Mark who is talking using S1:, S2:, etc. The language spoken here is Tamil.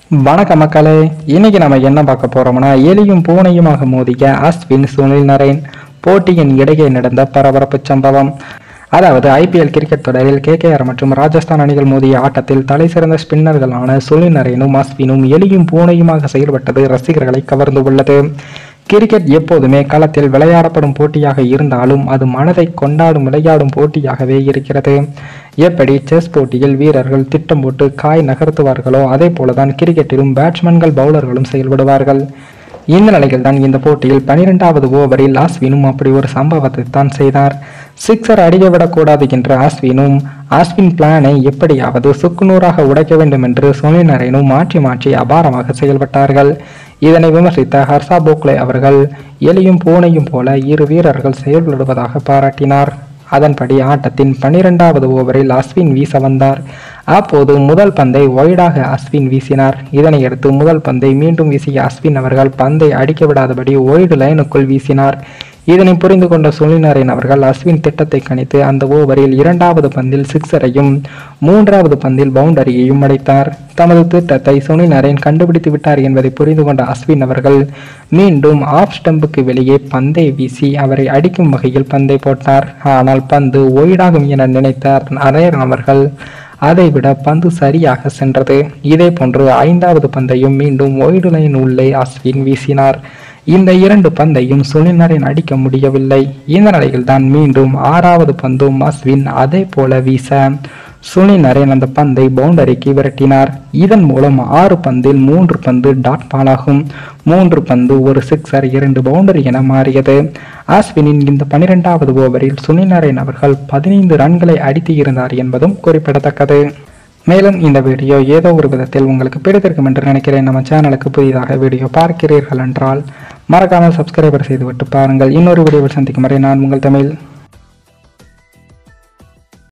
S1: வணக்க மக்களே இன்னைக்கு நம்ம என்ன பார்க்க போறோம்னா எலியும் பூனையுமாக மோதிய அஸ்வின் சுனில் நரேன் போட்டியின் இடையே நடந்த பரபரப்பு சம்பவம் அதாவது ஐபிஎல் கிரிக்கெட் தொடரில் கேகேஆர் மற்றும் ராஜஸ்தான் அணிகள் மோதிய ஆட்டத்தில் தலை சிறந்த ஸ்பின்னர்களான சுனில் நரேனும் அஸ்வினும் எலியும் பூனையுமாக செயல்பட்டது ரசிகர்களை கவர்ந்து உள்ளது கிரிக்கெட் எப்போதுமே களத்தில் விளையாடப்படும் போட்டியாக இருந்தாலும் அது மனதை கொண்டாடும் விளையாடும் போட்டியாகவே இருக்கிறது எப்படி செஸ் போட்டியில் வீரர்கள் திட்டம் போட்டு காய் நகர்த்துவார்களோ அதே போலதான் கிரிக்கெட்டிலும் பேட்ஸ்மேன்கள் பவுலர்களும் செயல்படுவார்கள் இந்த நிலையில் தான் இந்த போட்டியில் பனிரெண்டாவது ஓவரில் ஆஸ்வினும் அப்படி ஒரு சம்பவத்தை தான் செய்தார் சிக்ஸர் அடிக்க விடக்கூடாது என்ற ஆஸ்வினும் ஆஸ்வின் பிளானை எப்படியாவது சுக்குநூறாக உடைக்க வேண்டும் என்று சுனில் நரேனும் மாற்றி மாற்றி அபாரமாக செயல்பட்டார்கள் இதனை விமர்சித்த ஹர்ஷா போக்லே அவர்கள் எலியும் பூனையும் போல இரு வீரர்கள் செயல்படுவதாக பாராட்டினார் அதன்படி ஆட்டத்தின் பனிரெண்டாவது ஓவரில் அஸ்வின் வீச வந்தார் அப்போது முதல் பந்தை ஒய்டாக அஸ்வின் வீசினார் இதனையடுத்து முதல் பந்தை மீண்டும் வீசிய அஸ்வின் அவர்கள் பந்தை அடிக்க விடாதபடி ஒய்டு லைனுக்குள் வீசினார் இதனை புரிந்து கொண்ட சுனில் அவர்கள் அஸ்வின் திட்டத்தை கணித்து அந்த ஓவரில் இரண்டாவது பந்தில் சிக்ஸரையும் மூன்றாவது பந்தில் பவுண்டரியையும் அடைத்தார் தமது திட்டத்தை சுனில் நரேன் கண்டுபிடித்து விட்டார் என்பதை புரிந்து கொண்ட அஸ்வின் அவர்கள் மீண்டும் ஆஃப் ஸ்டம்புக்கு வெளியே பந்தை வீசி அவரை அடிக்கும் வகையில் பந்தை போட்டார் ஆனால் பந்து ஒய்டாகும் என நினைத்தார் நரேன் அவர்கள் அதைவிட பந்து சரியாக சென்றது இதே போன்று ஐந்தாவது பந்தையும் மீண்டும் ஒய்டு லைன் உள்ளே அஸ்வின் வீசினார் இந்த இரண்டு பந்தையும் சுனில் அடிக்க முடியவில்லை இந்த நிலையில் தான் மீண்டும் ஆறாவது பந்தும் அஸ்வின் அதே போல வீச சுனில் நரேன் அந்த பந்தை பவுண்டரிக்கு விரட்டினார் இதன் மூலம் ஆறு பந்தில் மூன்று பந்து டாட் பாலாகும் மூன்று பந்து ஒரு சிக்ஸர் இரண்டு பவுண்டரி என மாறியது அஸ்வினின் இந்த பனிரெண்டாவது ஓவரில் சுனில் நரேன் அவர்கள் பதினைந்து ரன்களை அடித்து இருந்தார் என்பதும் குறிப்பிடத்தக்கது மேலும் இந்த வீடியோ ஏதோ ஒரு விதத்தில் உங்களுக்கு பிடித்திருக்கும் என்று நினைக்கிறேன் நம்ம சேனலுக்கு புதிதாக வீடியோ பார்க்கிறீர்கள் என்றால் மறக்காமல் சப்ஸ்கிரைபர் செய்துவிட்டு பாருங்கள் இன்னொரு வீடியோவில் சந்திக்கும் வரை நான் உங்கள் தமிழ்